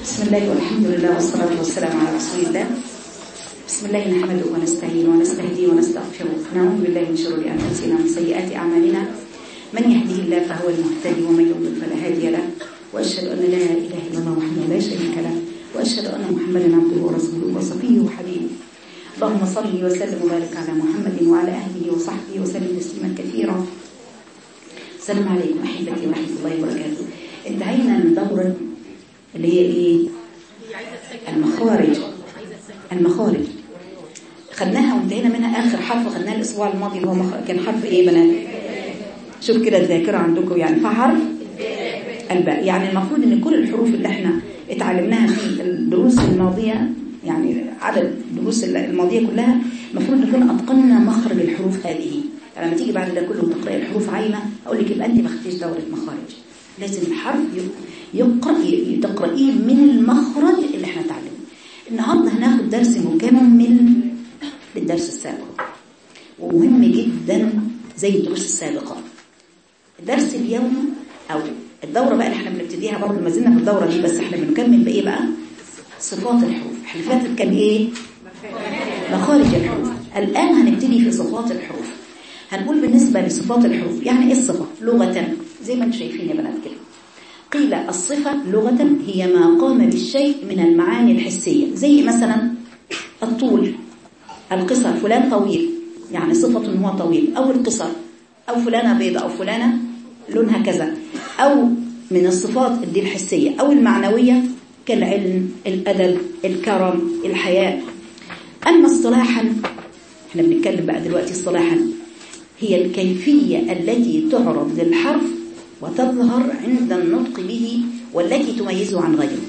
بسم الله والحمد لله والصلاة والسلام على رسول الله بسم الله نحمده ونستعين ونستهديه ونستغفره ونعوذ بالله من شرور أنفسنا ومن سيئات أعمالنا من يهده الله فهو المهتدي ومن يضلل فلا هادي له وأشهد أن لا إله إلا الله وحده لا شريك له وأشهد أن محمدا عبده ورسوله وصفيه وحبيبه اللهم صل وسلم وبارك على محمد وعلى أهله وصحبه وسلم تسليما كثيرا السلام عليكم أحبتي ورحمة الله وبركاته انتهينا من دورة اللي هي ايه المخارج المخارج خدناها وانتهينا منها اخر حرف خدناه الاسبوع الماضي اللي هو مخ... كان حرف ايه يا بنات شوف كده الذاكره عندكم يعني فحرف الباء يعني المفروض ان كل الحروف اللي احنا اتعلمناها في الدروس الماضيه يعني عدد الدروس الماضيه كلها المفروض نكون اتقنا مخرج الحروف هذه يعني لما تيجي بعد ده كله تقراي الحروف عايمه اقول لك يبقى انت ما خدتيش دوره مخارج لازم الحرف يقرأ تقرأيه من المخرج اللي احنا تعلمه النهاردة هناخد درس مكمل للدرس السابق ومهم جدا زي الدروس السابقة الدرس اليوم أو الدورة بقى اللي احنا بنبتديها برضه ما زلنا في الدورة دي بس احنا بنكمل بإيه بقى صفات الحروف اللي فاتت كان إيه مخارج الحروف الآن هنبتدي في صفات الحروف هنقول بالنسبة لصفات الحروف يعني ايه الصفة لغة زي ما انتم شايفين يا بنات كده قيل الصفة لغة هي ما قام بالشيء من المعاني الحسية زي مثلا الطول القصر فلان طويل يعني صفة هو طويل أو القصر أو فلانة بيضة أو فلانة لونها كذا أو من الصفات دي الحسية أو المعنوية كالعلم الأدب الكرم الحياء أما اصطلاحا احنا بنتكلم بقى دلوقتي اصطلاحا هي الكيفية التي تعرض للحرف وتظهر عند النطق به والتي تميزه عن غيره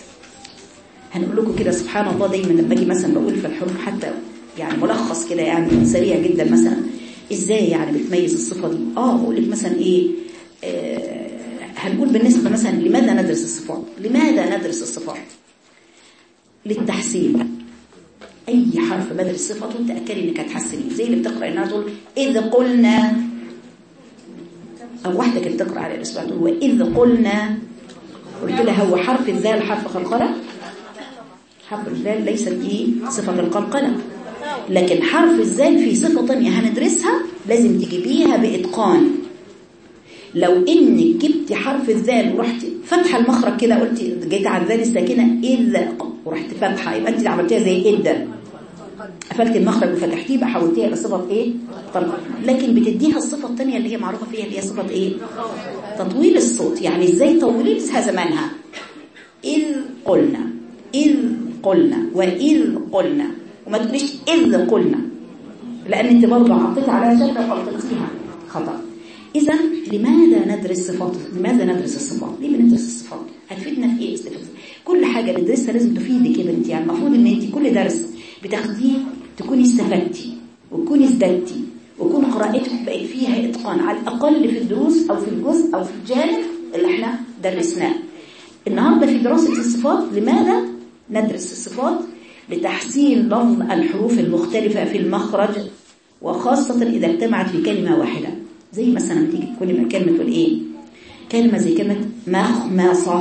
هنقول لكم كده سبحان الله دايما لما باجي مثلا بقول في الحروف حتى يعني ملخص كده يعني سريع جدا مثلا ازاي يعني بتميز الصفة دي اه بقول لك مثلا ايه آه هنقول بالنسبة مثلا لماذا ندرس الصفات لماذا ندرس الصفات للتحسين اي حرف بدرس صفته تاكدي انك هتحسنيه زي اللي بتقرا انها تقول اذ قلنا او واحده كانت تقرا على الاسبوع تقول واذ قلنا قلت لها هو حرف الذال حرف قلقله حرف الذال ليست دي صفه القلقله لكن حرف الذال في صفه ثانيه هندرسها لازم تجيبيها باتقان لو انك جبتي حرف الذال ورحت فاتحه المخرج كده قلت جيت على الذال الساكنه اذ ورحت فاتحه يبقى انت عملتيها زي اذا قفلت المخرج وفتحتيه يبقى حولتيها لصفه ايه طلقه لكن بتديها الصفه الثانيه اللي هي معروفه فيها اللي هي صفه ايه تطويل الصوت يعني ازاي طولتها زمانها اذ قلنا اذ قلنا واذ قلنا وما تقوليش اذ قلنا لان انت برضه حطيت عليها شكل وغلطتيها خطا إذا لماذا ندرس صفات لماذا ندرس الصفات ليه بندرس الصفات هتفيدنا في ايه استفادة كل حاجة ندرسها لازم تفيدك يا بنتي يعني المفروض ان انت كل درس بتاخديه تكوني استفدتي وتكوني ازددتي ويكون قراءتك بقت فيها اتقان على الاقل في الدروس او في الجزء او في الجانب اللي احنا درسناه النهارده في دراسة الصفات لماذا ندرس الصفات لتحسين لفظ الحروف المختلفة في المخرج وخاصة إذا اجتمعت في كلمة واحدة زي مثلا تيجي كلمة كلمة تقول ايه كلمة زي كلمة مخمصة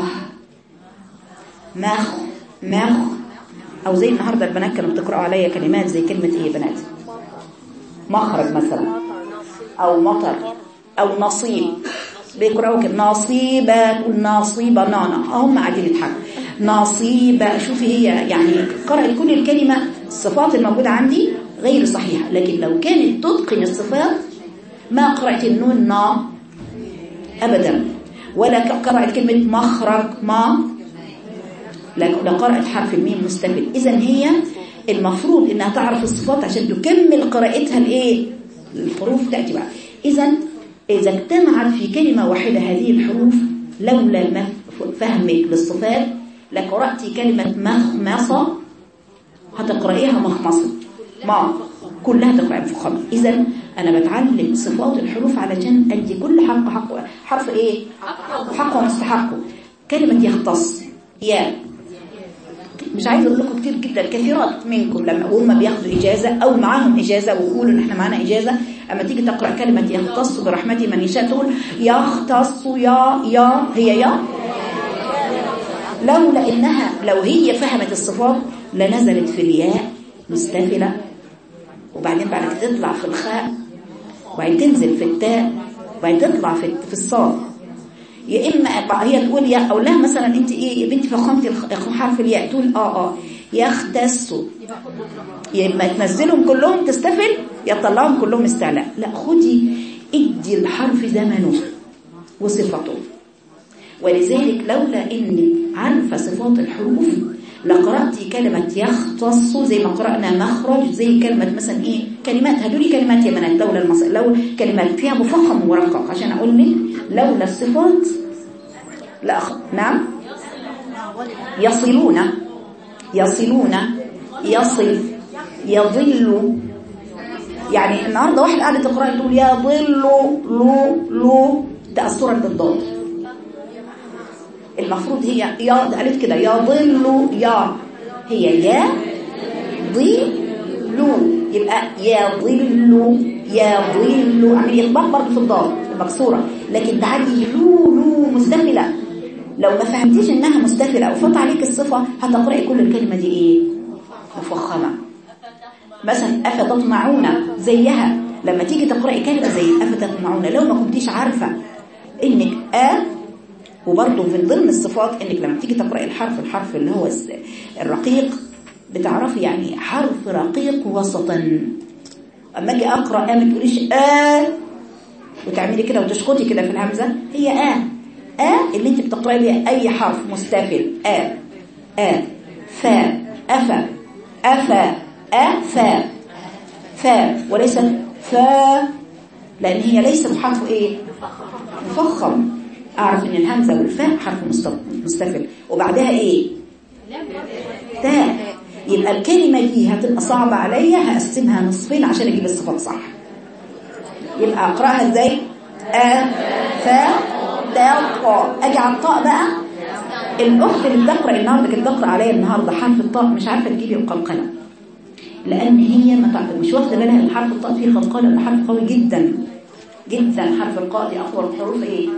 مخ مخ او زي النهاردة البنات كانوا بتقرأوا عليا كلمات زي كلمة ايه بنات مخرج مثلا او مطر او نصيب بيقرأوا كده نصيبة تقول نصيبة نانا هم قاعدين يضحكوا نصيبة شوفي هي يعني قرأت كل الكلمة الصفات الموجودة عندي غير صحيحة لكن لو كانت تتقن الصفات ما قرأت النون نا أبدا ولا قرأت كلمة مخرج ما لا قرأت حرف الميم مستقبل إذا هي المفروض إنها تعرف الصفات عشان تكمل قراءتها الإيه الحروف تأتي بعد إذا إذا اجتمعت في كلمة واحدة هذه الحروف لولا فهمك للصفات لقرأت كلمة مخمصة هتقرأيها مخمصة ما كلها تقرأ مفخمة إذا أنا بتعلم صفات الحروف علشان أدي كل حق حقه حرف إيه حقه ومستحقه كلمة يختص يا مش عايزه اقول لكم كتير جدا كثيرات منكم لما هم بياخدوا اجازه او معاهم اجازه ويقولوا ان احنا معانا اجازه اما تيجي تقرا كلمه يختص برحمته من يشاء تقول يختص يا يا هي يا لولا إنها لو هي فهمت الصفات لنزلت في الياء مستفلة وبعدين بعد كده تطلع في الخاء وبعدين تنزل في التاء وبعدين تطلع في في الصاد يا اما هي تقول يا او لها مثلا انت ايه يا بنتي فخمتي حرف الياء تقول اه اه يختصوا يا اما تنزلهم كلهم تستفل يا تطلعهم كلهم استعلاء لا خدي ادي الحرف زمنه وصفته ولذلك لولا انك عارفه صفات الحروف لقرأتي كلمة يختص زي ما قرأنا مخرج زي كلمة مثلا ايه كلمات هدولي كلمات يا بنات الدولة المصرية لو كلمات فيها مفخم ومرقق عشان اقول لك لولا الصفات لا أخ... نعم يصلون يصلون يصل يضل يعني النهارده واحد قاعد تقرأ تقول يضل لو لو ده الصورة الضاد المفروض هي يا قالت كده يضل يا هي يا ضل يبقى يضل يضل عملية إطباق برضه في الضاد المكسورة لكن تعدي لو لو مستفلة لو ما فهمتيش انها مستفلة وفط عليك الصفة هتقرأي كل الكلمة دي ايه مفخمة مثلا أفتطمعون زيها لما تيجي تقرأي كلمة زي أفتطمعون لو ما كنتيش عارفة انك آ وبرضه من ضمن الصفات انك لما تيجي تقرأي الحرف الحرف اللي هو الرقيق بتعرفي يعني حرف رقيق وسطا اما اجي اقرا ا ما تقوليش ا وتعملي كده وتشخطي كده في الهمزه هي ا ا اللي انت بتقراي بيها اي حرف مستفل ا ا فا افا افا افا فا وليس فا لان هي ليست حرف ايه مفخم اعرف ان الهمزه والفاء حرف مستفل وبعدها ايه تاء يبقى الكلمة دي هتبقى صعبة عليا هقسمها نصفين عشان اجيب الصفات صح يبقى اقراها ازاي ا ف تا طا اجي على الطاء بقى الاخت اللي بتقرا النهارده كانت بتقرا عليا النهارده حرف الطاء مش عارفه تجيبي القلقله لان هي ما تعرف مش واخده بالها ان حرف الطاء فيه قلقله ده حرف قوي جدا جدا حرف القاء دي اقوى الحروف ايه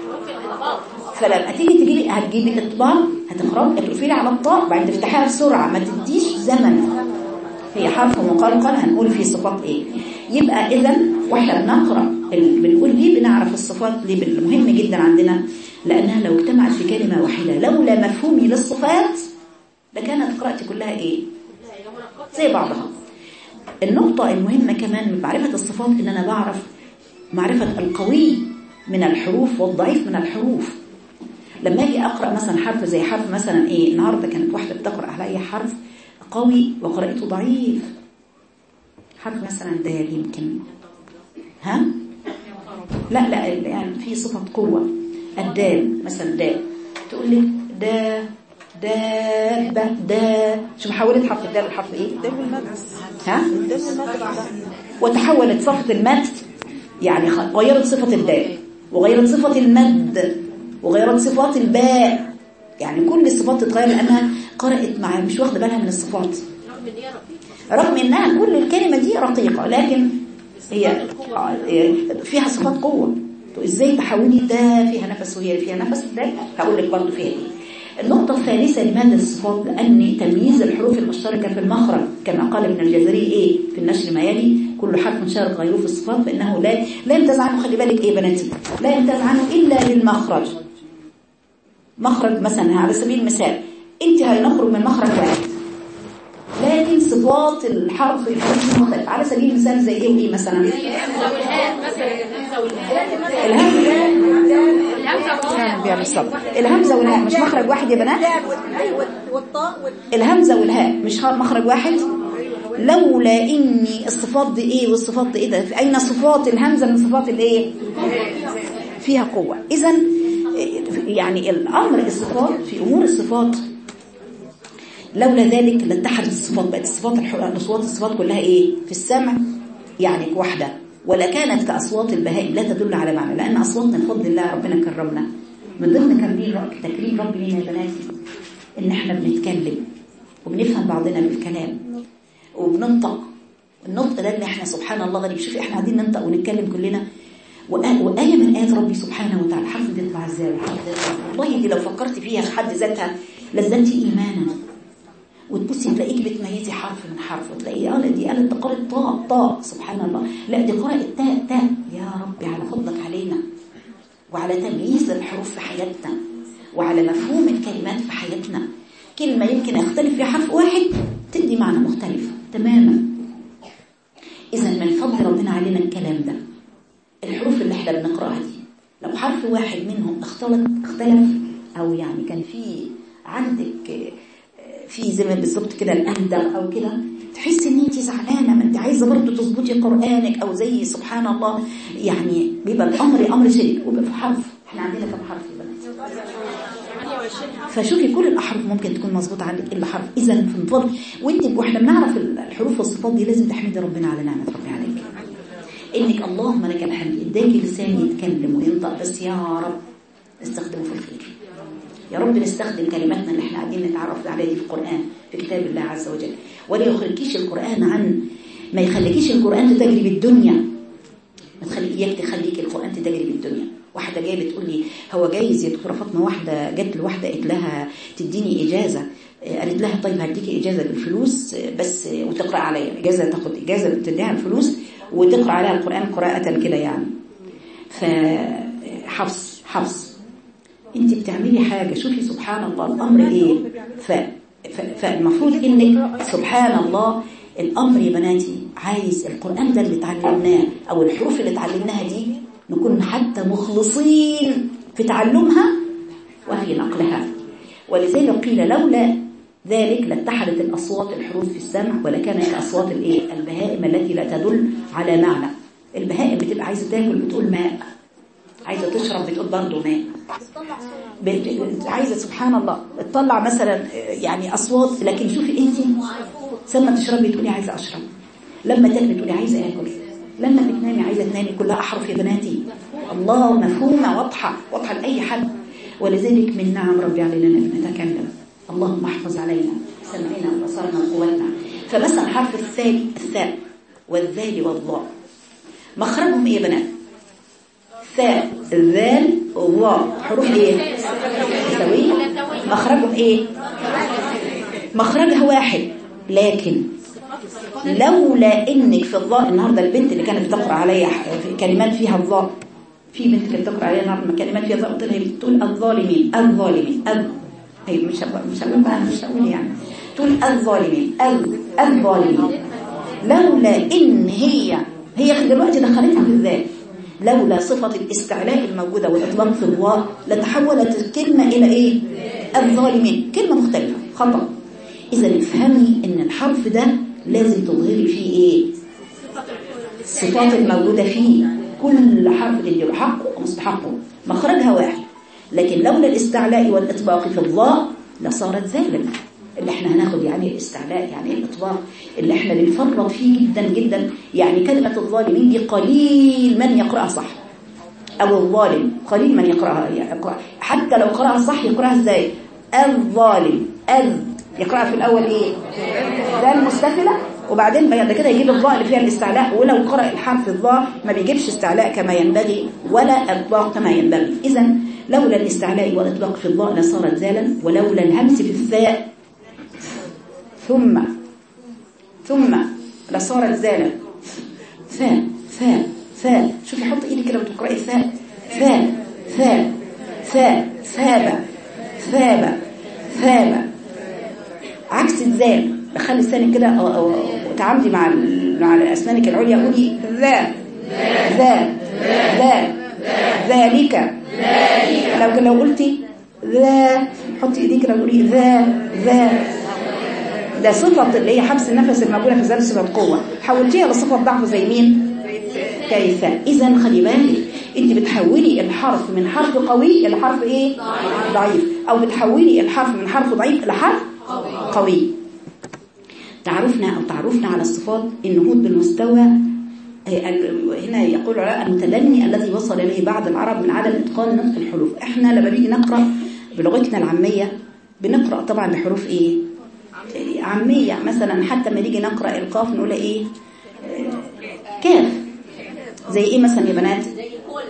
فلما تيجي تجيبي هتجيبي الاطباق هتخرج هتقفلي على الطاء بعدين تفتحيها بسرعه ما تديش زمن هي حرف مقلقل هنقول فيه صفات ايه يبقى اذا واحنا بنقرا بنقول ليه بنعرف الصفات ليه المهم جدا عندنا لانها لو اجتمعت في كلمه واحده لولا مفهومي للصفات لكانت قراءتي كلها ايه زي بعضها النقطه المهمه كمان من معرفه الصفات ان انا بعرف معرفه القوي من الحروف والضعيف من الحروف لما اجي اقرا مثلا حرف زي حرف مثلا ايه النهارده كانت واحده بتقرا عليا حرف قوي وقراته ضعيف حرف مثلا دال يمكن ها لا لا يعني في صفه قوه الدال مثلا دال تقول لك دا دابة دا شو محولت حرف الدال لحرف ايه ها وتحولت صفه المد يعني غيرت صفه الدال وغيرت صفه المد وغيرت صفات الباء يعني كل الصفات تتغير لأنها قرأت مع مش واخدة بالها من الصفات رغم انها كل الكلمة دي رقيقة لكن هي فيها صفات قوة ازاي تحولي ده فيها نفس وهي فيها نفس ده هقول لك برضه فيها ايه النقطة الثالثة لماذا الصفات لأن تمييز الحروف المشتركة في المخرج كما قال ابن الجزري إيه في النشر ما يلي كل حرف شارك غيره في الصفات فإنه لا لا يمتاز عنه خلي بالك إيه بناتي لا يمتاز عنه إلا للمخرج مخرج مثلا على سبيل المثال انت هنخرج من مخرج واحد لكن صفات الحرف الحروف مختلف على سبيل المثال زي ايه وايه مثلا الهمزه الهمزه والهاء مش مخرج واحد يا بنات الهمزه والهاء مش مخرج واحد لولا اني الصفات دي ايه والصفات دي ايه ده اين صفات الهمزه من صفات الايه فيها قوه اذا يعني الأمر الصفات في أمور الصفات لولا ذلك لاتحدت الصفات بقت الصفات الصفات الصفات كلها إيه في السمع يعني واحدة ولا كانت كأصوات البهائم لا تدل على معنى لأن أصواتنا بفضل الله ربنا كرمنا من ضمن تكريم ربي لنا يا بناتي إن إحنا بنتكلم وبنفهم بعضنا بالكلام وبننطق النطق ده اللي إحنا سبحان الله غريب شوف إحنا قاعدين ننطق ونتكلم كلنا وآية من آيات ربي سبحانه وتعالى حرف دي يطلع ازاي والحرف ده يطلع والله دي لو فكرت فيها في حد ذاتها لذنتي إيمانا وتبصي تلاقيك بتميزي حرف من حرف وتلاقي اه لا دي قالت قرأت طاء طاء سبحان الله لا دي قرأت تاء تاء يا ربي على فضلك علينا وعلى تمييز الحروف في حياتنا وعلى مفهوم الكلمات في حياتنا كلمة يمكن يختلف فيها حرف واحد تدي معنى مختلف تماما إذا من فضل ربنا علينا الكلام ده الحروف اللي احنا بنقراها دي لو حرف واحد منهم اختلط اختلف او يعني كان في عندك في زي ما بالظبط كده الاندر او كده تحس ان انت زعلانه ما انت عايزه برضه تظبطي قرانك او زي سبحان الله يعني بيبقى الامر امر شديد وبيبقى في حرف احنا عندنا كم حرف يا بنات فشوفي كل الاحرف ممكن تكون مظبوطه عندك الا حرف اذا في فضل وانت واحنا بنعرف الحروف والصفات دي لازم تحمدي ربنا على نعمه ربي عليك انك اللهم لك الحمد اداكي لسان يتكلم وينطق بس يا رب استخدمه في الخير يا رب نستخدم كلماتنا اللي احنا قاعدين نتعرف عليها دي في القرآن في كتاب الله عز وجل ولا يخرجكيش القرآن عن ما يخليكيش القرآن تجري بالدنيا ما تخليك اياك تخليك القرآن تجري بالدنيا واحدة جاية بتقول لي هو جايز يا دكتورة فاطمة واحدة جت لواحدة قالت لها تديني إجازة قالت لها طيب هديكي إجازة بالفلوس بس وتقرأ عليا إجازة تاخد إجازة تديها الفلوس وتقرأ عليها القرآن قراءة كده يعني فحفص حفص انت بتعملي حاجة شوفي سبحان الله الأمر ايه ف... ف... فالمفروض انك سبحان الله الأمر يا بناتي عايز القرآن ده اللي اتعلمناه أو الحروف اللي اتعلمناها دي نكون حتى مخلصين في تعلمها وفي نقلها ولذلك قيل لولا ذلك لاتحدت الأصوات الحروف في السمع ولكانت كأصوات الايه البهائم التي لا تدل على معنى البهائم بتبقى عايزة تاكل بتقول ماء عايزة تشرب بتقول برضه ماء عايزة سبحان الله تطلع مثلا يعني أصوات لكن شوفي انت لما تشربي تقولي عايزة أشرب لما تاكلي تقولي عايزة آكل لما بتنامي عايزة تنامي كلها أحرف يا بناتي الله مفهومة واضحة واضحة لأي حد ولذلك من نعم ربي علينا أن نتكلم اللهم احفظ علينا سمعنا وبصرنا وقوتنا فمثلا حرف الثاء الثاء والذال والضاء مخرجهم ايه يا بنات ثاء ذال وضاء حروف ايه سوية مخرجهم ايه مخرجها واحد لكن لولا انك في الضاء النهارده البنت اللي كانت بتقرا عليا كلمات فيها الضاء في بنت كانت بتقرا عليا النهارده كلمات فيها ضاء قلت لها بتقول الظالمين الظالمين أيوة مش هبقى مش هقول بقى مش هقول يعني تقول الظالمين الظالمين لولا ان هي هي دلوقتي دخلتها في الذات لولا صفة الاستعلاء الموجودة والإطلاق في الواء لتحولت الكلمة إلى إيه الظالمين كلمة مختلفة خطأ إذا افهمي إن الحرف ده لازم تظهري فيه إيه الصفات الموجودة فيه كل حرف تديله حقه ومستحقه مخرجها واحد لكن لولا الاستعلاء والإطباق في الضاء لصارت ذالم اللي احنا هناخد يعني الاستعلاء يعني الإطباق اللي احنا بنفرط فيه جدا جدا يعني كلمة الظالمين دي قليل من يقرأها صح أو الظالم قليل من يقرأها يقرأ حتى لو قرأها صح يقرأها ازاي الظالم ال يقرأها في الأول ايه ده المستفلة وبعدين بعد كده يجيب الضاء اللي فيها الاستعلاء ولو قرأ الحرف الضاء ما بيجيبش استعلاء كما ينبغي ولا إطلاق كما ينبغي إذا لولا الاستعلاء والإطلاق في الضاء لصارت زالا ولولا الهمس في الثاء ثم ثم لصارت زالا ثاء ثاء ثاء شوفي حط ايدك كده وتقرأي ثاء ثاء ثاء ثاء ثاب ثاب ثاب عكس الزال دخلي لسانك كده وتعاملي مع مع اسنانك العليا قولي ذا ذا ذا ذلك لو لو قلتي ذا حطي ايديك كده وقولي ذا ذا ده صفة اللي هي حبس النفس الموجودة في ذلك صفة قوة حولتيها لصفة ضعف زي مين كيف اذا خلي بالك انت بتحولي الحرف من حرف قوي الى حرف ايه ضعيف او بتحولي الحرف من حرف ضعيف الى حرف قوي تعرفنا او تعرفنا على الصفات النهوض بالمستوى هنا يقول العلماء المتدني الذي وصل اليه بعض العرب من عدم اتقان نطق الحروف احنا لما بنيجي نقرا بلغتنا العاميه بنقرا طبعا بحروف ايه عاميه مثلا حتى لما نيجي نقرا القاف نقول ايه كاف زي ايه مثلا يا بنات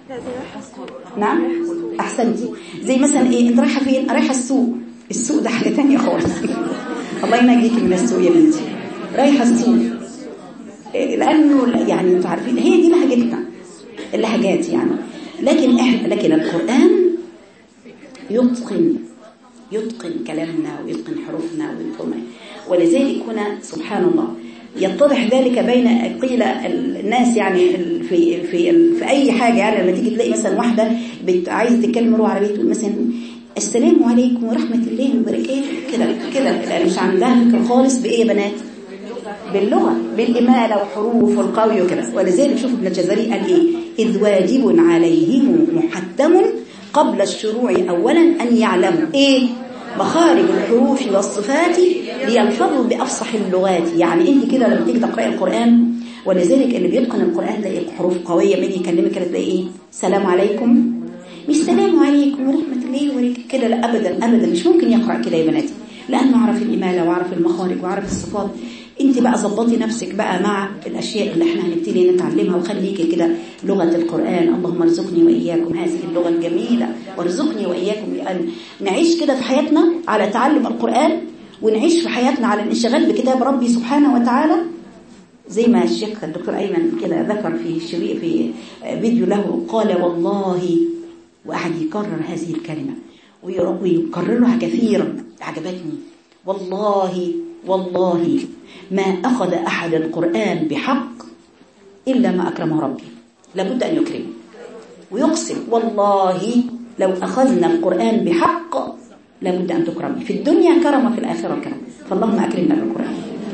نعم احسنتي زي مثلا ايه انت رايحه فين رايحه السوق السوق ده حاجه ثانيه خالص الله ينجيكي من السوق يا بنتي رايحه السوق لانه يعني انتوا عارفين هي دي لهجتنا اللهجات يعني لكن احنا لكن القران يتقن يتقن كلامنا ويتقن حروفنا ويتقن ولذلك هنا سبحان الله يتضح ذلك بين قيل الناس يعني في في في اي حاجه يعني لما تيجي تلاقي مثلا واحده عايزه تتكلم لغه عربيه تقول مثلا السلام عليكم ورحمه الله وبركاته كده كده مش عندها فكره خالص بايه يا بنات باللغه بالاماله وحروف والقوي وكده ولذلك شوف ابن الجزري قال ايه اذ واجب عليهم محتم قبل الشروع اولا ان يعلموا ايه مخارج الحروف والصفات ليلفظوا بأفصح اللغات يعني انت كده لما تيجي تقرأي القرآن ولذلك اللي بيتقن القرآن تلاقي حروف قوية من يكلمك كده تلاقي ايه سلام عليكم مش سلام عليكم ورحمة الله وبركاته كده لا أبدا أبدا مش ممكن يقرأ كده يا بناتي لأنه عرف الإمالة وعرف المخارج وعرف الصفات انت بقى ظبطي نفسك بقى مع الاشياء اللي احنا هنبتدي نتعلمها وخليكي كده لغة القرآن اللهم ارزقني واياكم هذه اللغة الجميلة وارزقني واياكم لان نعيش كده في حياتنا على تعلم القرآن ونعيش في حياتنا على الانشغال بكتاب ربي سبحانه وتعالى زي ما الشيخ الدكتور ايمن كده ذكر في شريط في فيديو له قال والله وقعد يكرر هذه الكلمة ويكررها كثيرا عجبتني والله والله ما أخذ أحد القرآن بحق إلا ما أكرمه ربي لابد أن يكرمه ويقسم والله لو أخذنا القرآن بحق لابد أن تكرمي في الدنيا كرم في الآخرة كرم فاللهم أكرمنا بالقرآن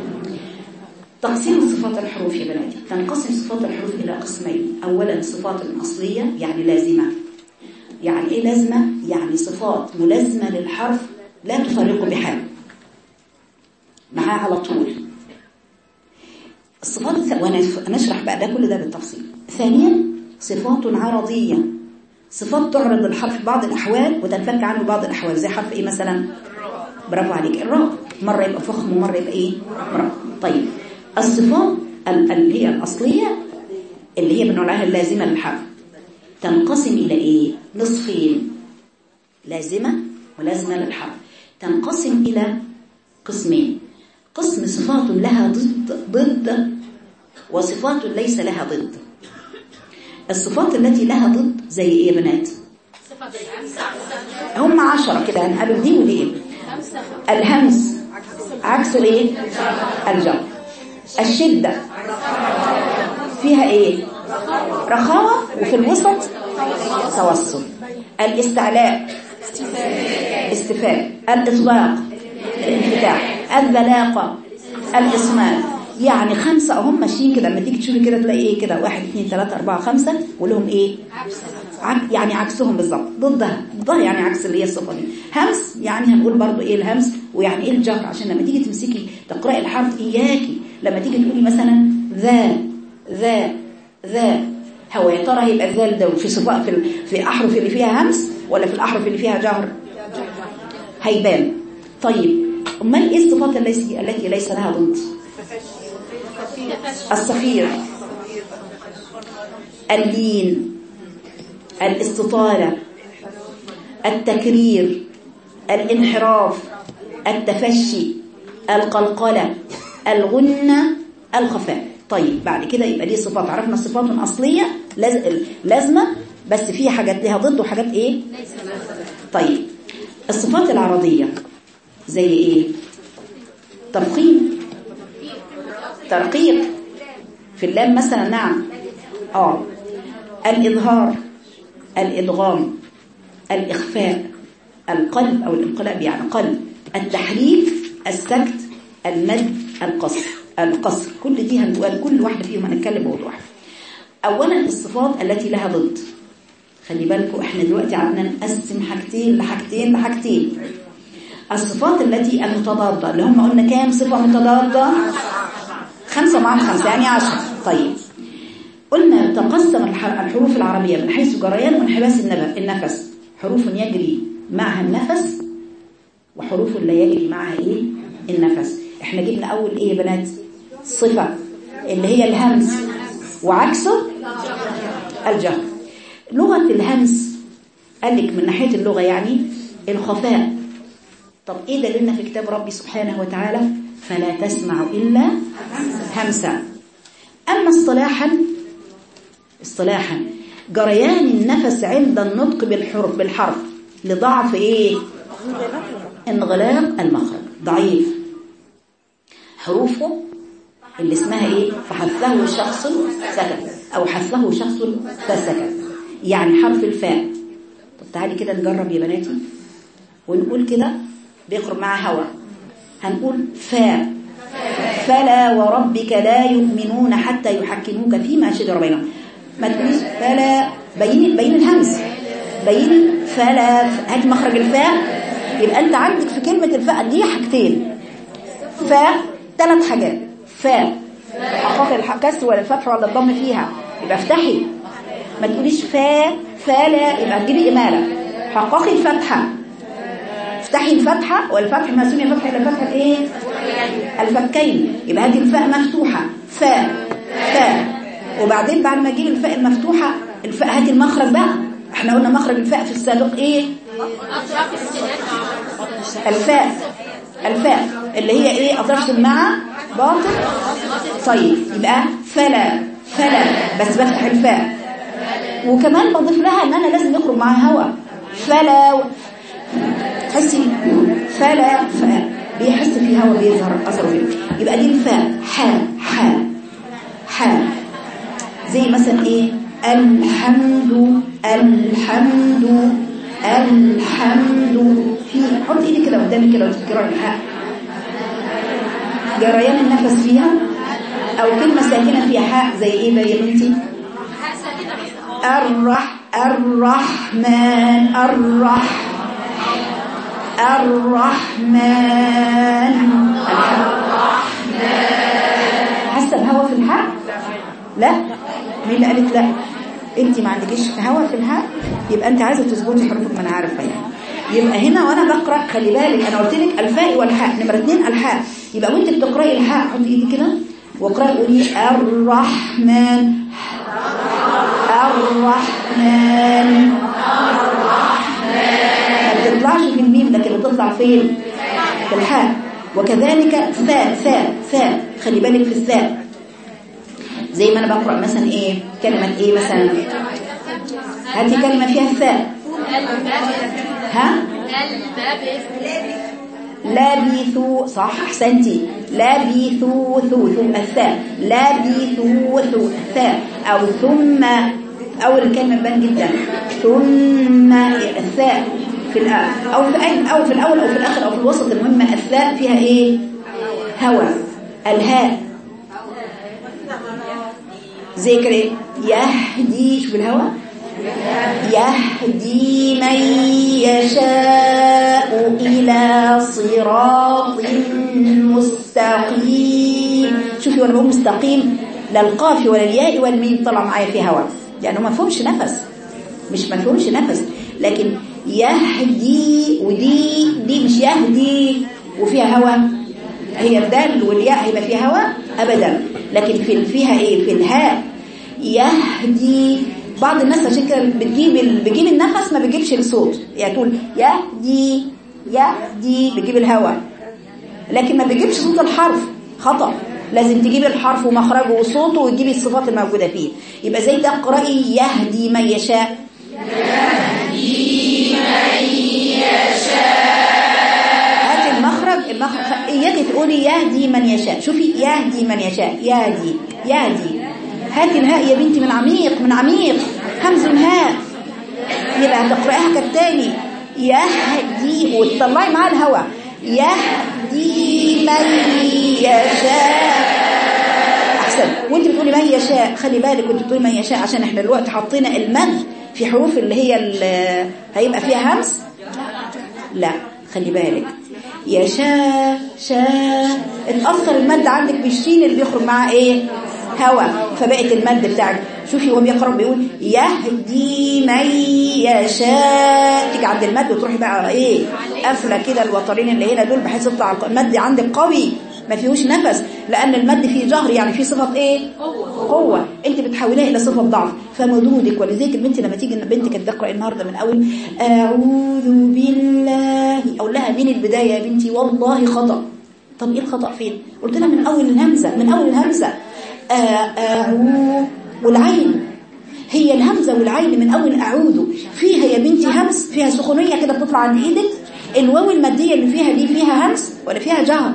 تقسيم صفات الحروف يا بناتي تنقسم صفات الحروف إلى قسمين أولا صفات أصلية يعني لازمة يعني إيه لازمة؟ يعني صفات ملازمة للحرف لا تفرق بحال معاه على طول الصفات ونشرح بقى ده كل ده بالتفصيل ثانيا صفات عرضية صفات تعرض الحرف في بعض الأحوال وتنفك عنه بعض الأحوال زي حرف إيه مثلا برافو عليك الراء مرة يبقى فخم ومرة يبقى إيه راء طيب الصفات اللي هي الأصلية اللي هي بنقول عليها اللازمة للحرف تنقسم إلى إيه نصفين لازمة ولازمة للحرف تنقسم إلى قسمين قسم صفات لها ضد ضد وصفات ليس لها ضد الصفات التي لها ضد زي ايه يا بنات هم عشرة كده هنقابل دي ودي ايه الهمس عكسه ايه الجر الشدة فيها ايه رخاوة وفي الوسط توسط الاستعلاء استفاء الإطلاق الانفتاح البلاقة الإصمال يعني خمسة هم ماشيين كده لما تيجي تشوفي كده تلاقي ايه كده واحد اثنين ثلاثة أربعة خمسة ولهم ايه عك يعني عكسهم بالظبط ضدها ضدها يعني عكس اللي هي الصفة دي همس يعني هنقول برضو ايه الهمس ويعني ايه الجر عشان لما تيجي تمسكي تقرأي الحرف إياكي لما تيجي تقولي مثلا ذا ذا ذا هو يا ترى هيبقى الذال ده في صفاء في في الاحرف اللي فيها همس ولا في الاحرف اللي فيها جهر هيبان طيب امال ايه الصفات التي التي ليس لها ضد الصفير اللين الاستطالة التكرير الانحراف التفشي القلقلة الغنة الخفاء طيب بعد كده يبقى دي صفات عرفنا صفات أصلية لازمة بس فيها حاجات لها ضد وحاجات ايه طيب الصفات العرضية زي ايه تفخيم ترقيق في اللام مثلا نعم اه الإظهار الإدغام الإخفاء القلب أو الانقلاب يعني قلب التحريف السكت المد القصر القصر كل دي هنقول كل واحدة فيهم هنتكلم بوضوح أولا الصفات التي لها ضد خلي بالكم احنا دلوقتي عندنا نقسم حاجتين لحاجتين لحاجتين الصفات التي المتضادة اللي هم قلنا كام صفة متضادة خمسة مع خمسة يعني عشرة طيب قلنا تقسم الحروف العربية من حيث جريان وانحباس النفس حروف يجري معها النفس وحروف لا يجري معها ايه النفس احنا جبنا اول ايه يا بنات صفة اللي هي الهمس وعكسه الجهر لغة الهمس قال لك من ناحية اللغة يعني الخفاء طب ايه دليلنا في كتاب ربي سبحانه وتعالى فلا تسمع إلا همسا أما اصطلاحا اصطلاحا جريان النفس عند النطق بالحرف بالحرف لضعف ايه انغلاق المخرج ضعيف حروفه اللي اسمها ايه فحثه شخص سكت او حثه شخص فسكت يعني حرف الفاء طب تعالي كده نجرب يا بناتي ونقول كده بيقرب مع هوا هنقول فاء فلا وربك لا يؤمنون حتى يحكموك فيما شجر بينهم ما تقوليش فلا بين بين الهمس بين فلا هات مخرج الفاء يبقى انت عندك في كلمة الفاء دي حاجتين فاء ثلاث حاجات فاء حقاق الكسر ولا الفتح ولا الضم فيها يبقى افتحي ما تقوليش فاء فلا يبقى تجيبي إمالة حققي الفتحة افتحي الفتحة والفتح ما سمي فتح إلا فتحة ايه الفكين يبقى هذه الفاء مفتوحة فاء فاء وبعدين بعد ما اجيب الفاء المفتوحة الفاء هاتي المخرج بقى احنا قلنا مخرج الفاء في السابق ايه الفاء الفاء اللي هي ايه اطراف مع باطن طيب يبقى فلا فلا بس بفتح الفاء وكمان بضيف لها ان انا لازم يخرج معاها هواء فلا تحسي فلا فاء بيحس في هواء بيظهر اثره فيه يبقى دي الفاء حاء حاء حاء زي مثلا ايه الحمد الحمد الحمد في حط ايدي كده قدامي كده وتذكري الحاء جريان النفس فيها او كلمه ساكنه فيها حاء زي ايه بقى يا بنتي الرح الرحمن الرح الرحمن حاسه بهوا في الحاء لا مين اللي قالت لا انت ما عندكيش هوا في الحاء يبقى انت عايزه تظبطي حروفك ما انا عارفه يعني يبقى هنا وانا بقرا خلي بالك انا قلت لك الفاء والحاء نمره اثنين الحاء يبقى وانت بتقراي الحاء حطي ايدي كده واقراي قولي الرحمن الرحمن ما بتطلعش في الميم لكن بتطلع فين في الحاء وكذلك ثاء ثاء ثاء خلي بالك في الثاء زي ما انا بقرا مثلا ايه كلمه ايه مثلا هاتي كلمه فيها الثاء ها لابثوا صح احسنتي لابثوا ثو ثم الثاء لابثوا ثو الثاء او ثم اول كلمه بان جدا ثم الثاء في الأ... او في أي... او في الاول او في الاخر او في الوسط المهم الثاء فيها ايه هواء الهاء زي كده ايه يهدي شوف الهواء يهدي من يشاء إلى صراط مستقيم شوفي وانا بقول مستقيم لا القاف ولا الياء ولا الميم طلع معايا فيه هواء يعني ما فهمش نفس مش ما فهمش نفس لكن يهدي ودي دي مش يهدي وفيها هواء هي الدال والياء هيبقى فيها هواء ابدا لكن في فيها ايه في الهاء يهدي بعض الناس عشان كده بتجيب ال... بتجيب النفس ما بتجيبش الصوت يعني تقول يهدي يهدي بتجيب الهواء لكن ما بتجيبش صوت الحرف خطأ لازم تجيب الحرف ومخرجه وصوته وتجيبي الصفات الموجودة فيه يبقى زي ده اقرأي يهدي من يشاء يهدي من يشاء هات المخرج المخرج اياكي تقولي يهدي من يشاء شوفي يهدي من يشاء يهدي يهدي هاتي الهاء يا بنتي من عميق من عميق همز الهاء يبقى هتقرأها كالتالي يهدي وتطلعي معاه الهواء يهدي من يشاء احسن وانت بتقولي من يشاء خلي بالك وانت بتقولي من يشاء عشان احنا دلوقتي حطينا المد في حروف اللي هي اللي هيبقى فيها همس لا خلي بالك يشاء شاء اتأثر المد عندك بالشين اللي بيخرج معاه ايه هوا فبقت المد بتاعك شوفي وهو بيقرا بيقول يهدي من يشاء تيجي عند المد وتروحي بقى ايه قافله كده الوترين اللي هنا دول بحيث يطلع المد عندك قوي ما فيهوش نفس لان المد فيه جهر يعني فيه صفه ايه قوه انت بتحوليها الى صفه ضعف فمدودك ولذلك البنت لما تيجي بنتك تقرا النهارده من اول اعوذ بالله اقول لها من البدايه يا بنتي والله خطا طب ايه الخطا فين قلت لها من اول الهمزه من اول الهمزه اعوذ والعين هي الهمزه والعين من اول اعوذ فيها يا بنتي همس فيها سخونيه كده بتطلع عند ايدك الواو الماديه اللي فيها دي فيها همس ولا فيها جهر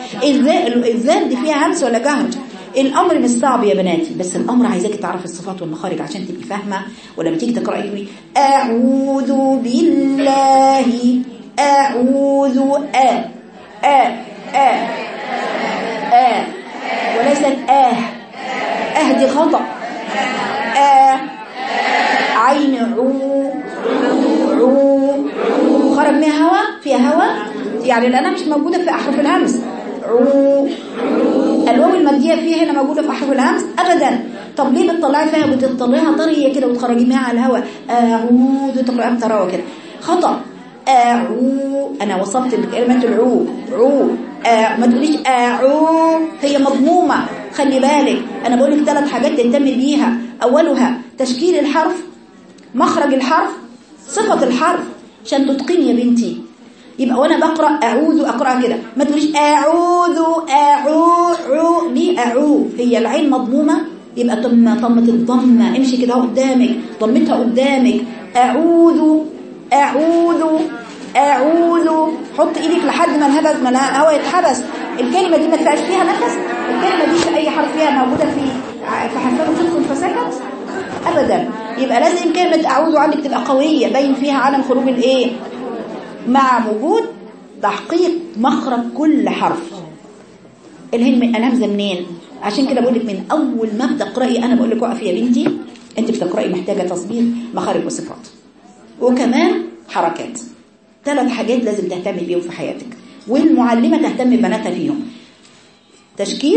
الذال دي فيها همس ولا جهر الامر مش صعب يا بناتي بس الامر عايزاكي تعرفي الصفات والمخارج عشان تبقي فاهمه ولما تيجي تقراي تقولي اعوذ بالله اعوذ ا ا ا ا وليست اه اه دي خطا اه عين عو عو خرج منها هواء فيها هواء يعني لانها مش موجوده في احرف الهمز عو الواو الماديه فيها هنا موجوده في احرف الهمز ابدا طب ليه بتطلعي فيها بتطلعيها طريه كده وتخرجي منها على الهواء اعوذ تقراها بتراوه كده خطا اعو انا وصلت لكلمه العو عو آه ما تقوليش اعو هي مضمومه خلي بالك انا بقول لك ثلاث حاجات تهتمي بيها اولها تشكيل الحرف مخرج الحرف صفه الحرف عشان تتقني يا بنتي يبقى وانا بقرا اعوذ اقراها كده ما تقوليش اعوذ اعو عو ليه اعو هي العين مضمومه يبقى طم طمه الضمه امشي كده قدامك ضمتها قدامك اعوذ اعوذ اعوذ حط ايدك لحد ما الهبز ما الهواء يتحبس الكلمه دي ما تبقاش فيها نفس الكلمه دي في اي حرف فيها موجوده في في حرفها تدخل فسكت ابدا يبقى لازم كلمه اعوذ عندك تبقى قويه باين فيها عدم خروج الايه مع وجود تحقيق مخرج كل حرف الهم الهمزه منين عشان كده بقول لك من اول ما ابدا اقراي انا بقول لك وقفي يا بنتي انت بتقراي محتاجه تصبير مخارج وصفات وكمان حركات ثلاث حاجات لازم تهتمي بيهم في حياتك والمعلمه تهتم ببناتها فيهم تشكيل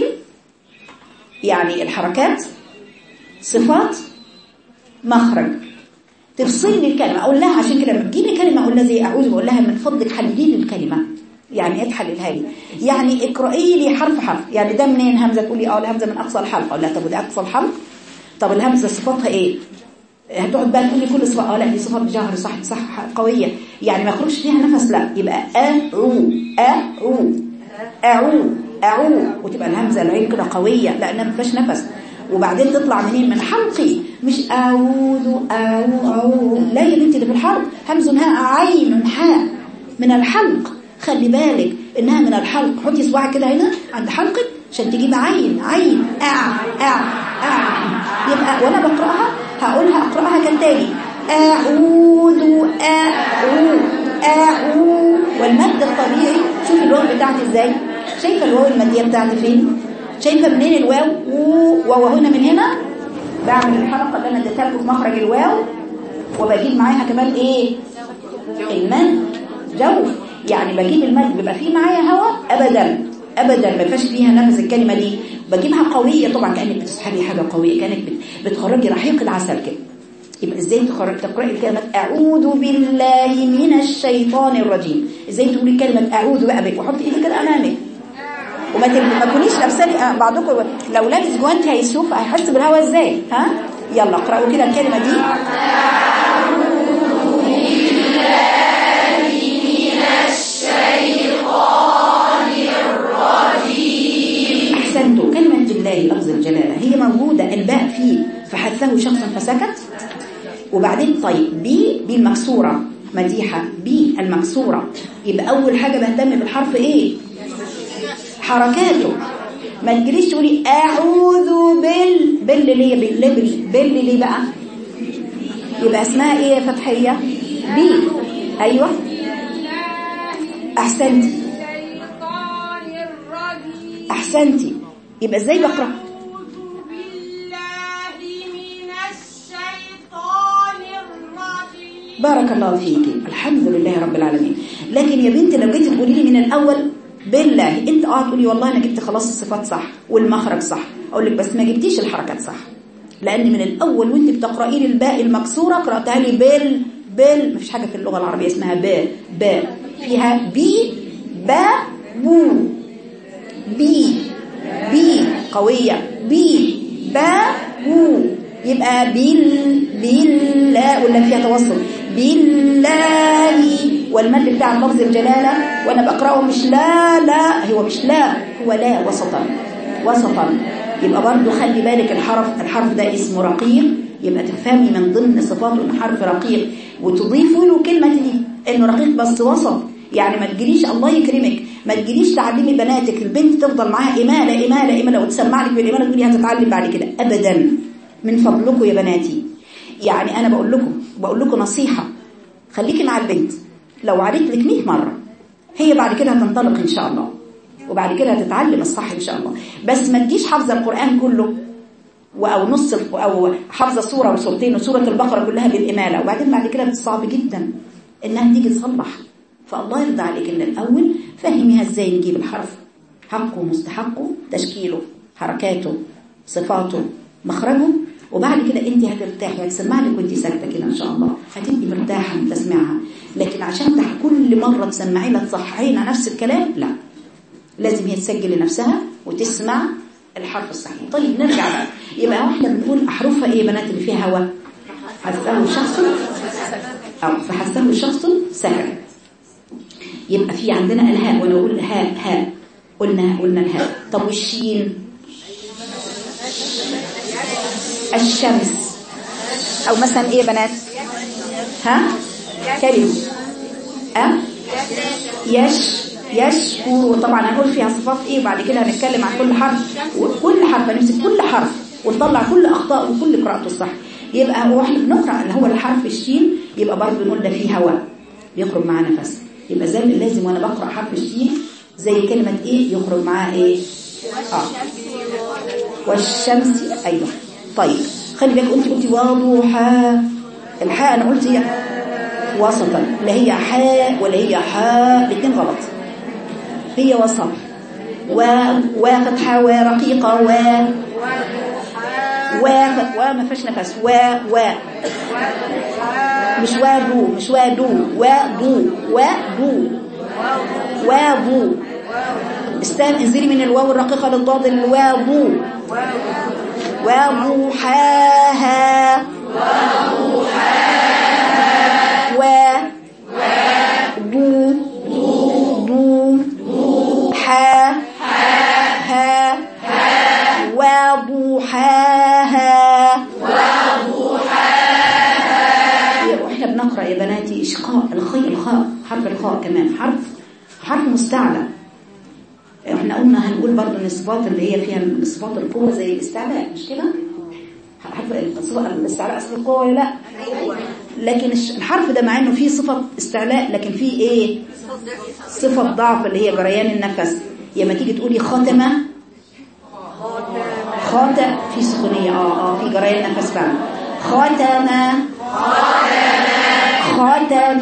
يعني الحركات صفات مخرج تفصل لي الكلمه اقول لها عشان كده لما تجيني كلمه اقول لها زي اعوذ بقول لها من فضلك حللي لي الكلمه يعني ايه تحللها لي يعني اقراي لي حرف حرف يعني ده منين همزه تقولي اه الهمزه من اقصى الحلقه اقول لها طب وده اقصى الحلقه طب الهمزه صفاتها ايه هتقعد بقى تقول لي كل صفه اه لا دي صفات جهر صح صح قويه يعني ما يخرجش فيها نفس لا يبقى اعو اعو اعو اعو وتبقى الهمزه العين كده قويه لانها ما فيهاش نفس وبعدين تطلع منين من حلقي مش اعوذ اعو اعو لا يا بنتي ده في الحلق همز هاء عين حاء من الحلق خلي بالك انها من الحلق حطي صباعك كده هنا عند حلقك عشان تجيب عين عين اع اع اع يبقى وانا بقراها هقولها اقراها كالتالي اعوذ اعو اعو والمد الطبيعي شوفي الواو بتاعتي ازاي شايفه الواو الماديه بتاعتي فين شايفه منين الواو واو هنا من هنا بعمل الحلقه اللي انا اديتها لكم في مخرج الواو وبجيب معاها كمان ايه المد جوف يعني بجيب المد بيبقى فيه معايا هواء ابدا ابدا ما فيهاش فيها نفس الكلمه دي بجيبها قويه طبعا كانك بتسحبي حاجه قويه كانك بتخرجي رحيق العسل كده يبقى ازاي تخرج تقراي الكلمه اعوذ بالله من الشيطان الرجيم ازاي تقولي كلمه اعوذ بقى بك وحطي ايدك كده امامك وما ما تكونيش لابساني بعضكم لو لابس جوانتي هيشوف هيحس بالهواء ازاي ها يلا اقراوا كده الكلمه دي احسنتوا كلمه بالله لفظ الجلاله هي موجوده الباء فيه فحثه شخص فسكت وبعدين طيب بي بي المكسوره مديحه بي المكسوره يبقى اول حاجه بهتم بالحرف ايه حركاته ما تجريش تقولي اعوذ بال بال ليه بال بال, بال ليه بقى يبقى اسمها ايه يا فتحيه بي ايوه احسنتي احسنتي يبقى ازاي بقرا بارك الله فيكي الحمد لله رب العالمين لكن يا بنتي لو جيتي تقولي لي من الاول بالله انت اه تقولي والله انا جبت خلاص الصفات صح والمخرج صح اقول لك بس ما جبتيش الحركات صح لان من الاول وانت بتقراي لي الباء المكسوره قراتها لي بال بال مفيش حاجه في اللغه العربيه اسمها باء باء فيها بي با بو بي بي قوية بي با بو يبقى بال بالله ولا فيها توسط بالله والمد بتاع لفظ الجلالة وانا بقرأه مش لا لا هو مش لا هو لا وسطا وسطا يبقى برضو خلي بالك الحرف الحرف ده اسمه رقيق يبقى تفهمي من ضمن صفاته انه حرف رقيق وتضيفوا له كلمة دي انه رقيق بس وسط يعني ما تجريش الله يكرمك ما تجريش تعلمي بناتك البنت تفضل معاها إمالة إمالة إمالة وتسمع لك بالإمالة تقولي هتتعلم بعد كده أبدا من فضلكم يا بناتي يعني أنا بقول لكم بقول لكم نصيحة خليكي مع البنت لو عرفت لك 100 مرة هي بعد كده هتنطلق إن شاء الله وبعد كده هتتعلم الصح إن شاء الله بس ما تجيش حافظة القرآن كله أو نص أو حافظة سورة وسورتين وسورة البقرة كلها بالإمالة وبعدين بعد كده صعب جدا إنها تيجي تصلح فالله يرضى عليك ان الاول فهميها ازاي نجيب الحرف حقه مستحقه تشكيله حركاته صفاته مخرجه وبعد كده انت هترتاحي هتسمع لك وانت ساكته كده ان شاء الله هتبقي مرتاحه من تسميعها لكن عشان كل مره تسمعي لها تصححي لها نفس الكلام لا لازم هي تسجل لنفسها وتسمع الحرف الصحيح طيب نرجع بقى يبقى احنا بنقول احرفها ايه يا بنات اللي فيها هواء حسه شخص او فحسه شخص سكن يبقى في عندنا الهاء وانا اقول هاء هاء قلنا قلنا الهاء طب والشين الشمس او مثلا ايه بنات ها كلمه أه؟ يش يشكر وطبعا هنقول فيها صفات ايه وبعد كده هنتكلم عن كل حرف وكل حرف هنمسك كل حرف ونطلع كل اخطاء وكل قراءته الصح يبقى هو احنا بنقرا اللي هو الحرف الشين يبقى برضه نقول ده فيه هواء بيخرج معاه نفس يبقى زي لازم وانا بقرا حرف الشين زي كلمه ايه يخرج معاه ايه اه والشمس ايوه طيب خلي بالك انت قلتي وضحى الحاء انا قلت هي وسطا لا هي حاء ولا هي حاء الاثنين غلط هي وسط و وفتحه ورقيقه و و و ما فيش نفس و و مش وادو مش وادو وادو وادو وادو استان انزلي من الواو الرقيقة للضاد الواو وضحاها و دو دو حا ها وضحاها واحنا بنقرا يا بناتي اشقاء الخاء الخاء حرف الخاء كمان حرف حرف مستعلى احنا قلنا هنقول برضو ان الصفات اللي هي فيها صفات القوه زي الاستعلاء مش كده حرف الاستعلاء اصل القوه ولا لا لكن الحرف ده مع انه فيه صفه استعلاء لكن فيه ايه صفه ضعف اللي هي جريان النفس لما تيجي تقولي ختمه خاتم في سخونيه اه اه في جريان نفس فعلا ختم ختم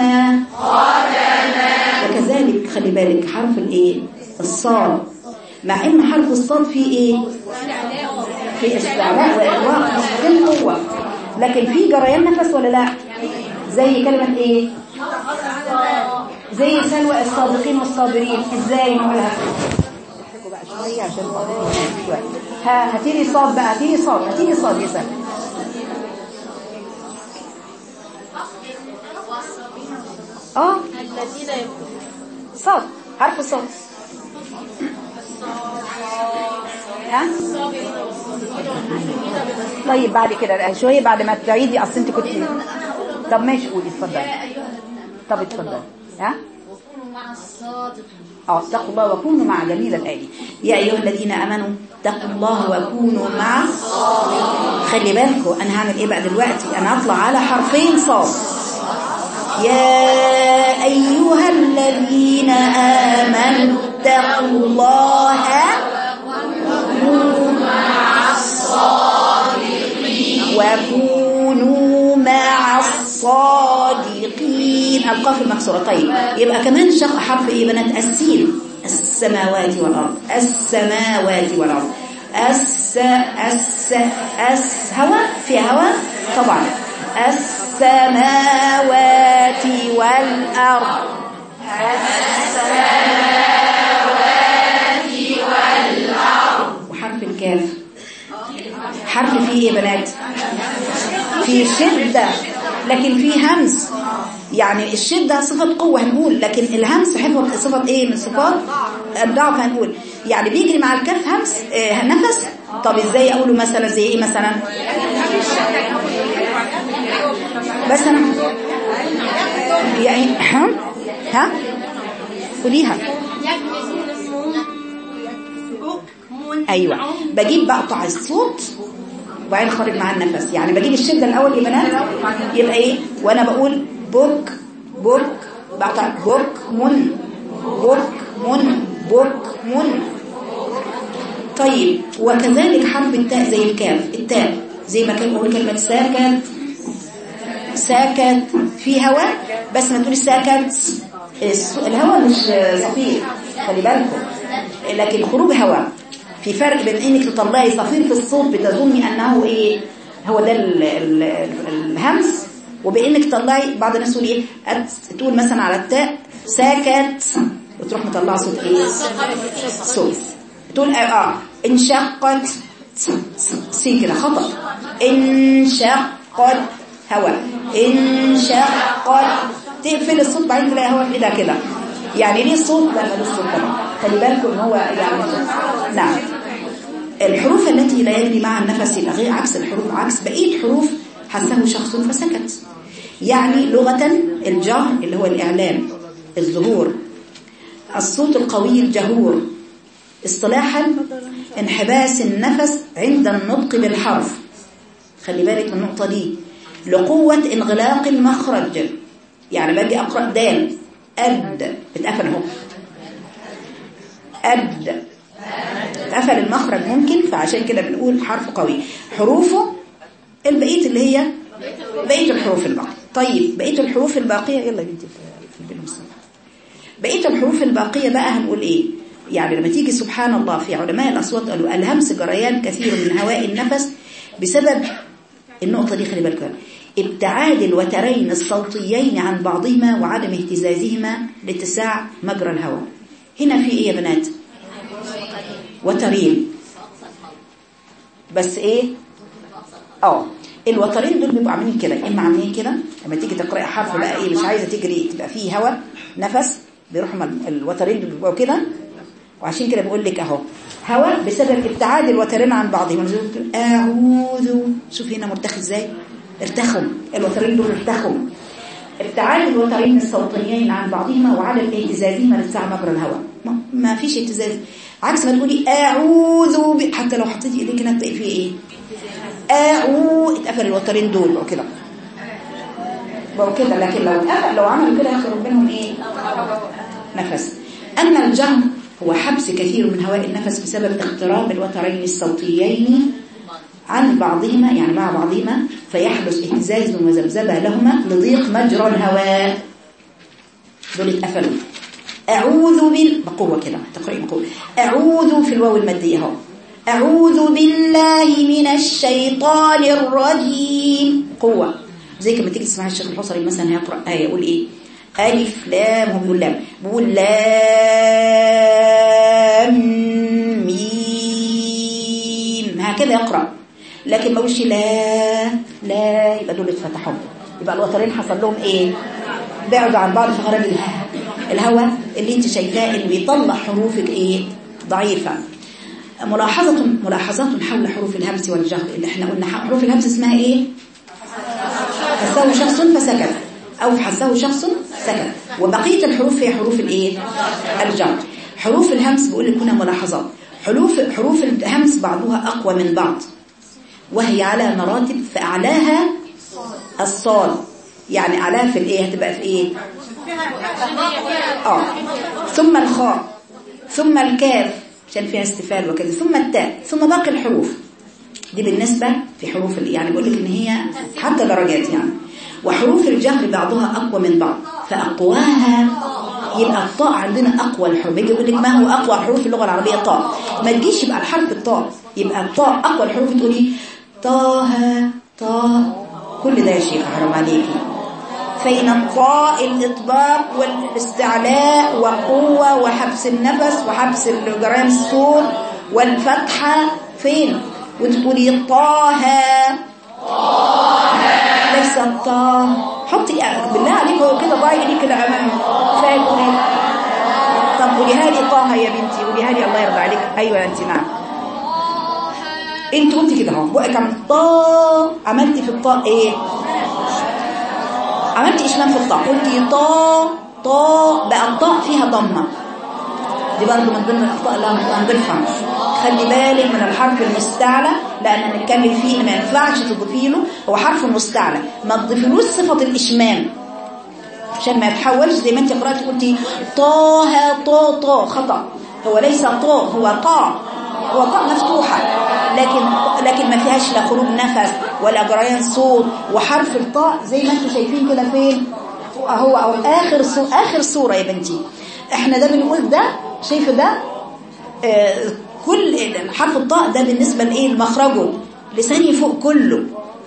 وكذلك خلي بالك حرف الايه الصاد مع ان حرف الصاد فيه ايه في استعلاء واغواء في القوه لكن في جريان نفس ولا لا زي كلمه ايه زي سلوى الصادقين والصابرين ازاي نقولها بقى شويه عشان شويه ها هاتيلي صاد بقى هاتيلي صاد هاتيلي صاد يا سلمى اه صاد حرف الصاد ها طيب بعد كده شويه بعد ما تعيدي اصل انت كنت طب ماشي قولي اتفضلي طب اتفضلي ها مع الصادقين اه اتقوا الله وكونوا مع جميل الآية يا أيها الذين آمنوا اتقوا الله وكونوا مع خلي بالكم أنا هعمل إيه بقى دلوقتي أنا هطلع على حرفين صاد يا أيها الذين آمنوا اتقوا الله وكونوا مع الصادقين القاف المكسورة طيب يبقى كمان شق حرف ايه بنات السين السماوات والأرض السماوات والأرض الس الس اس هوا في هوا طبعا السماوات والأرض السماوات والأرض حرف فيه ايه يا بنات في شدة لكن في همس يعني الشدة صفة قوة هنقول لكن الهمس حفظ صفة ايه من صفات الضعف هنقول يعني بيجري مع الكف همس اه نفس طب ازاي اقوله مثلا زي ايه مثلا بس انا يعني ها ها قوليها ايوه بجيب بقطع الصوت وبعدين خارج مع النفس يعني بجيب الشدة الأول يا بنات يبقى إيه وأنا بقول بوك بوك بقطع بوك من بوك من بوك من طيب وكذلك حرف التاء زي الكاف التاء زي ما كان بقول كلمة ساكت ساكت في هواء بس ما تقولي ساكت الهواء مش صفير خلي بالكم لكن خروج هواء في فرق بين انك تطلعي صفير في الصوت بتظني انه ايه هو ده ال ال الهمس وبانك تطلعي بعض الناس تقول ايه تقول مثلا على التاء ساكت وتروح مطلعه صوت ايه صوت تقول اه انشقت سي كده خطأ انشقت هواء انشقت تقفل الصوت بعدين تلاقي هواء في ايدها كده يعني ليه الصوت لا ملوش صوت طبعا خلي بالكم ان هو يعني نعم الحروف التي لا يجري مع النفس يبقى غير عكس الحروف عكس بقيه حروف حسه شخص فسكت يعني لغة الجهر اللي هو الإعلام الظهور الصوت القوي الجهور اصطلاحا انحباس النفس عند النطق بالحرف خلي بالك من النقطة دي لقوة انغلاق المخرج يعني باجي أقرأ دال أد اتقفل اهو أد اتقفل المخرج ممكن فعشان كده بنقول حرف قوي حروفه البقية اللي هي بقية الحروف الباقية طيب بقية الحروف الباقية يلا يا بنتي في المصطلح بقية الحروف الباقية بقى هنقول ايه يعني لما تيجي سبحان الله في علماء الأصوات قالوا الهمس جريان كثير من هواء النفس بسبب النقطة دي خلي بالكم ابتعاد الوترين الصوتيين عن بعضهما وعدم اهتزازهما لاتساع مجرى الهواء هنا في ايه يا بنات وترين بس ايه اه الوترين دول بيبقوا عاملين كده اما عاملين كده لما تيجي تقراي حرف بقى ايه مش عايزه تجري تبقى فيه هواء نفس بيروحوا الوترين دول بيبقوا كده وعشان كده بقول لك اهو هواء بسبب ابتعاد الوترين عن بعضهم اعوذ شوف هنا مرتخي ازاي ارتخوا الوترين دول ارتخوا ابتعاد الوترين الصوتيين عن بعضهما وعدم اهتزازهما لاتساع مجرى الهواء ما, ما فيش اهتزاز عكس ما تقولي اعوذ ب... حتى لو حطيتي ايديك هنا تلاقي فيه ايه اعوذ اتقفل الوترين دول بقوا كده بقوا كده لكن لو اتقفل لو عملوا كده يخرج بينهم ايه نفس اما الجهر هو حبس كثير من هواء النفس بسبب اقتراب الوترين الصوتيين عن بعضهما يعني مع بعضهما فيحدث اهتزاز وزبزبة لهما لضيق مجرى الهواء دول اتقفلوا أعوذ بال بقوة كده تقرأي بقوة أعوذ في الواو المادية اهو أعوذ بالله من الشيطان الرجيم قوة زي كما تيجي تسمع الشيخ الحصري مثلا هيقرأ آية يقول إيه ألف لام هو بيقول لام بيقول لام ميم هكذا يقرأ لكن ما قولش لا لا يبقى دول اتفتحوا يبقى الوترين حصل لهم ايه بعدوا عن بعض فخرج الهواء الهواء اللي انت شايفاه اللي بيطلع حروفك ايه ضعيفة ملاحظة ملاحظات حول حروف الهمس والجهر اللي احنا قلنا حروف الهمس اسمها ايه حسه شخص فسكت او حسه شخص سكت وبقية الحروف هي حروف الايه الجهر حروف الهمس بقول لك هنا ملاحظات حروف حروف الهمس بعضها اقوى من بعض وهي على مراتب فأعلاها الصاد يعني أعلاها في الإيه هتبقى في إيه آه ثم الخاء ثم الكاف عشان فيها استفال وكذا ثم التاء ثم باقي الحروف دي بالنسبة في حروف يعني بقول لك إن هي حتى درجات يعني وحروف الجهر بعضها أقوى من بعض فأقواها يبقى الطاء عندنا أقوى الحروف يجي يقول لك ما هو أقوى حروف اللغة العربية طاء ما تجيش يبقى الحرف الطاء يبقى الطاء أقوى الحروف تقولي طه طه كل ده يا شيخ حرام عليكي فين الطاء الإطباق والاستعلاء وقوة وحبس النفس وحبس جرام الصوت والفتحة فين وتقولي طه ليس طه حطي بالله عليك هو كده ضايق ايديك كده امامي كفايه تقولي طب قوليها لي طه يا بنتي قوليها لي الله يرضى عليك ايوه انت نعم انت قلتي كده اهو بقك عملت طا عملتي في الطاء ايه عملتي اشمام في الطاء قلتي طا طا بقى الطاء فيها ضمه دي برضه من ضمن الاخطاء اللي هنضيفها خلي بالك من الحرف المستعلى لان هنتكلم فيه ما ينفعش تضيفي له هو حرف مستعلى ما تضيفلوش صفه الاشمام عشان ما يتحولش زي ما انت قرأتي قلتي طه طا طا خطأ هو ليس طا هو طا هو طاء مفتوحة لكن لكن ما فيهاش لا خروج نفس ولا جريان صوت وحرف الطاء زي ما انتم شايفين كده فين هو او اخر صو اخر صورة يا بنتي احنا ده بنقول ده شايفه ده آه كل حرف الطاء ده بالنسبة لايه لمخرجه لساني فوق كله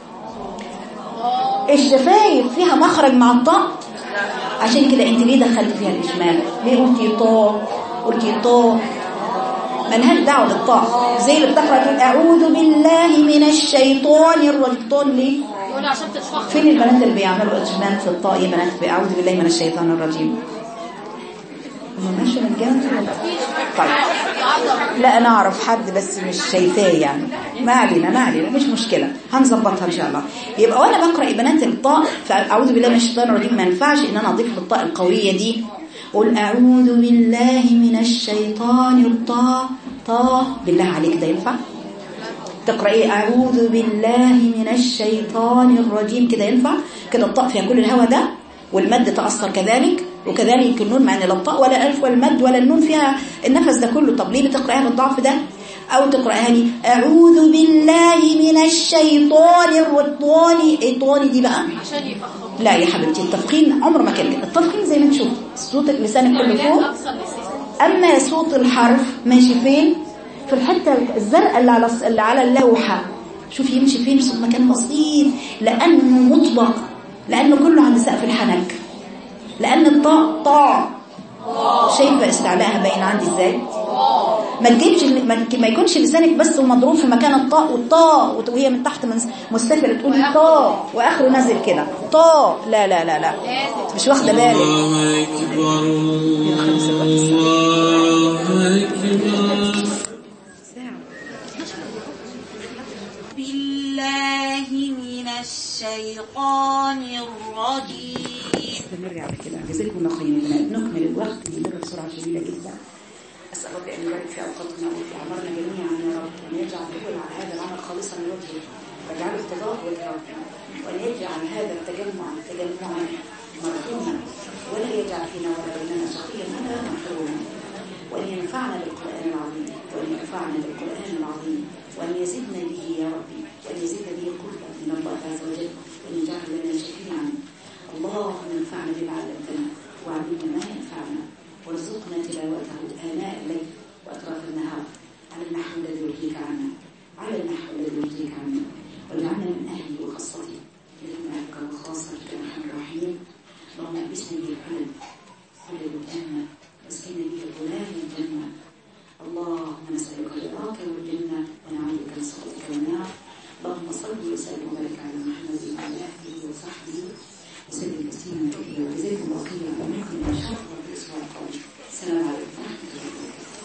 الشفايف فيها مخرج مع الطاء عشان كده انت ليه دخلت فيها الاشمال ليه قلتي طا قلتي طا ملهاش دعوه بالطاء زي اللي بتقرا تقول اعوذ بالله من الشيطان الرجيم ليه يقول عشان تتفخر فين البنات اللي بيعملوا اشمال في الطاء يا بنات اعوذ بالله من الشيطان الرجيم هم ماشي من جنب طيب لا انا اعرف حد بس مش شايفاه يعني ما علينا ما علينا مش مشكله هنظبطها ان شاء الله يبقى وانا بقرا يا بنات الطاء فاعوذ بالله من الشيطان الرجيم ما ينفعش ان انا اضيف الطاء القويه دي قل اعوذ بالله من الشيطان الطاء طاء بالله عليك ده ينفع تقراي اعوذ بالله من الشيطان الرجيم كده ينفع كده الطاء فيها كل الهواء ده والمد تأثر كذلك وكذلك النون مع ان لا الطاء ولا الالف ولا المد ولا النون فيها النفس ده كله طب ليه بتقراها بالضعف ده او تقراها لي اعوذ بالله من الشيطان الرجيم الطاني دي بقى عشان يفخر لا يا حبيبتي التفخيم عمر ما كان كده التفخيم زي ما انت شفت صوت لسانك كله فوق اقصى اللسان اما صوت الحرف ماشي فين في الحته الزرقاء اللي على اللي على اللوحه شوف يمشي فين في مكان بسيط لانه مطبق لانه كله عند سقف الحنك لان الطاء طاء شايفه استعلاءها باين عندي ازاي ما تجيبش ما ما يكونش لسانك بس ومضروب في مكان الطاء والطاء وهي من تحت من مستفله تقولي طاء واخره نازل كده طاء لا لا لا لا مش واخده بالك الله أكبر الله أكبر بالله من الشيطان الرجيم نرجع على كده جزاكم الله خير يا بنات نكمل الوقت بنمر بسرعه شديده جدا اسال ربي ان يبارك في اوقاتنا وفي اعمارنا جميعا يا رب وان يجعل كل هذا العمل خالصا لوجهه واجعله ابتغاء وجهه وان يجعل هذا التجمع تجمعا مرحوما ولا يجعل فينا ولا بيننا شقيا ولا محروما وان ينفعنا بالقران العظيم وان ينفعنا بالقران العظيم وان يزدنا به يا ربي وان يزيد به قربا من الله عز وجل وان يجعل لنا شفيعا اللهم انفعنا بما علمتنا وعلمنا ما ينفعنا وارزقنا تلاوته آناء الليل وأطراف النهار على النحو الذي يرضيك عنا على النحو الذي يرضيك عنا واجعلنا من أهله وخاصته برحمتك وخاصتك يا أرحم الراحمين اللهم ألبسنا بالقلوب كل القرآن